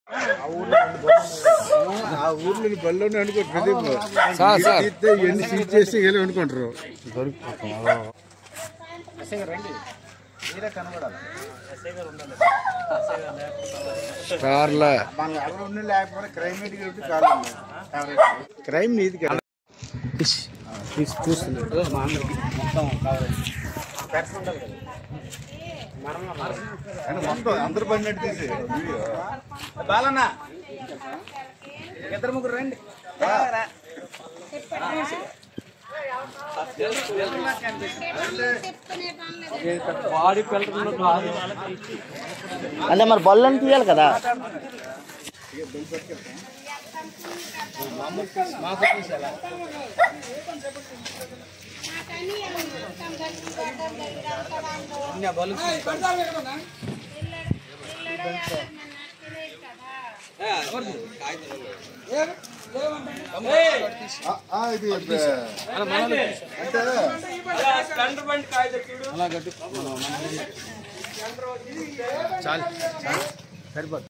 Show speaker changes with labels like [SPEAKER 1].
[SPEAKER 1] ఆ ఊర్లో బళ్ళోనే అనుకోండి ప్రదీప్
[SPEAKER 2] సార్, సార్.
[SPEAKER 1] తీస్తే ఎన్ని సీట్ చేస్తే వెళ్ళి అనుకుంటారు
[SPEAKER 2] కార్ల
[SPEAKER 1] మన ఎవరు ఉన్న లేకపోతే క్రైమ్ మీదకి వెళ్తే కాదు క్రైమ్ నీది కదా
[SPEAKER 2] చూస్తున్నాడు మా అందరికి మొత్తం
[SPEAKER 1] కానీ మొత్తం అందరు పడినట్టు తీసి వీడియో
[SPEAKER 3] బాలన్న ఇద్దరు ముగ్గురు రండి
[SPEAKER 2] బాడీ పెళ్ళకుండా కాదు
[SPEAKER 4] అంటే మరి బళ్ళని తీయాలి కదా
[SPEAKER 1] ఆ, ఆ, ఇది అంటే
[SPEAKER 2] అలా కట్టు చాలు చాలు సరిపోదు